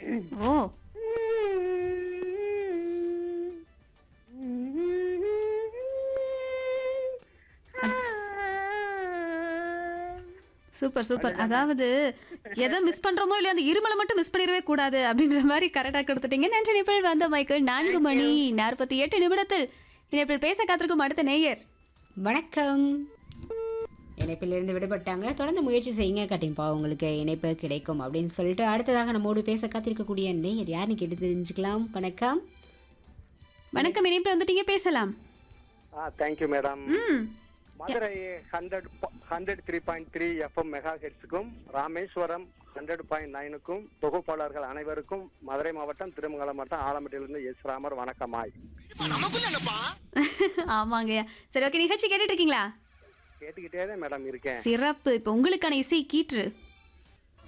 ஓ super super அதாவது எதை miss பண்றோமோ இல்லையோ அந்த இருமலை மட்டும் மிஸ் பண்ணிடவே கூடாது அப்படின்ற மாதிரி கரெக்டாக கொடுத்துட்டீங்க நன்றி நிபிள் வந்த மைக்கேல் நான்கு மணி நாற்பத்தி எட்டு நிமிடத்தில் இணைப்பில் பேச காத்திருக்கும் அடுத்த நேயர் வணக்கம் இணைப்பிலிருந்து விடுபட்டாங்க தொடர்ந்து முயற்சி செய்யுங்க கட்டிங்கப்பா உங்களுக்கு இணைப்பு கிடைக்கும் அப்படின்னு சொல்லிட்டு அடுத்ததாக நம்மோடு பேச காத்திருக்கக்கூடிய நேயர் யாருன்னு கேட்டு தெரிஞ்சுக்கலாம் வணக்கம் வணக்கம் இணைப்பில் வந்துட்டீங்க பேசலாம் ஆ தேங்க்யூ மேடம் ம் Madurai hundred hundred three point three FM mega ஹெட்ஸுக்கும் ராமேஸ்வரம் ஹண்ட்ரட் பாயிண்ட் நைனுக்கும் தொகுப்பாளர்கள் அனைவருக்கும் மதுரை மாவட்டம் திருமங்கலம் மாவட்டம் ஆலம்பட்டியிலிருந்து எஸ் ராமர் வணக்கமாய் ஆமாங்கய்யா சரி ஓகே நிகழ்ச்சி கேட்டுட்டு இருக்கீங்களா கேட்டுக்கிட்டே தான் மேடம் இருக்கேன் சிறப்பு இப்போ உங்களுக்கான இசை கீற்று